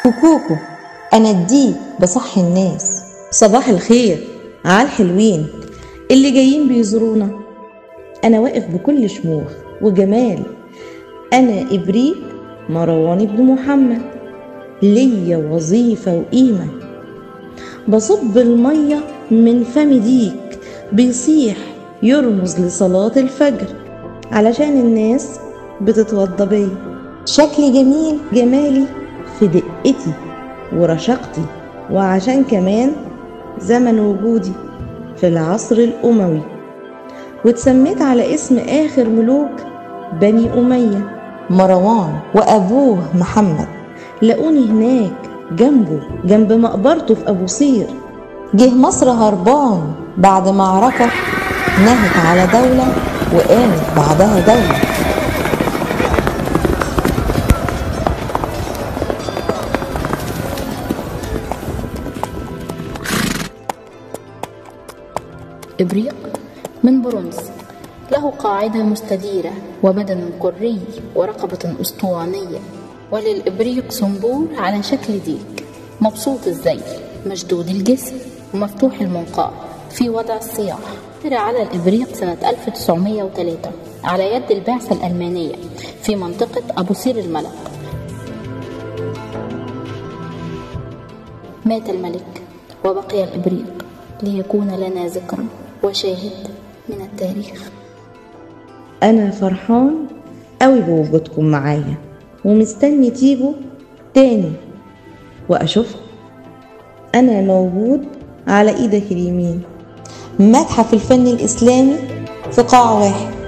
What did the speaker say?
كوكوكو أنا الديب بصحي الناس صباح الخير على الحلوين اللي جايين بيزورونا أنا واقف بكل شموخ وجمال أنا إبريق مروان بن محمد ليا وظيفة وقيمة بصب المية من فم ديك بيصيح يرمز لصلاة الفجر علشان الناس بتتوضى بيا شكلي جميل جمالي في دقتي ورشاقتي وعشان كمان زمن وجودي في العصر الأموي واتسميت على اسم آخر ملوك بني أمية مروان وأبوه محمد لقوني هناك جنبه جنب مقبرته في أبو صير جه مصر هربان بعد معركة نهت على دولة وقامت بعدها دولة إبريق من برونز له قاعدة مستديرة وبدن كري ورقبة أسطوانية وللإبريق صنبور على شكل ديك مبسوط الزي مشدود الجسم ومفتوح المنقار في وضع الصياح طلع على الإبريق سنة 1903 على يد البعثة الألمانية في منطقة أبو سير الملك مات الملك وبقي الإبريق ليكون لنا ذكرى وشاهد من التاريخ أنا فرحان أوي بوجودكم معايا ومستني تيجوا تاني وأشوفكم أنا موجود على إيدك اليمين متحف الفن الإسلامي في قاع واحد